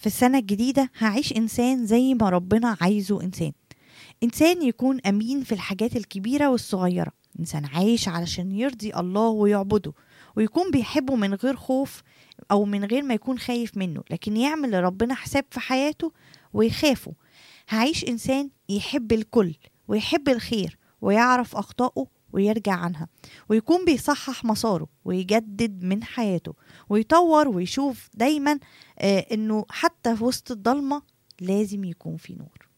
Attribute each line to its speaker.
Speaker 1: في السنة الجديدة هعيش إنسان زي ما ربنا عايزه إنسان إنسان يكون أمين في الحاجات الكبيرة والصغيرة إنسان عايش علشان يرضي الله ويعبده ويكون بيحبه من غير خوف أو من غير ما يكون خايف منه لكن يعمل لربنا حساب في حياته ويخافه هعيش إنسان يحب الكل ويحب الخير ويعرف أخطائه ويرجع عنها ويكون بيصحح مساره ويجدد من حياته ويطور ويشوف دايما آه انه حتى في وسط الضلمه لازم يكون في نور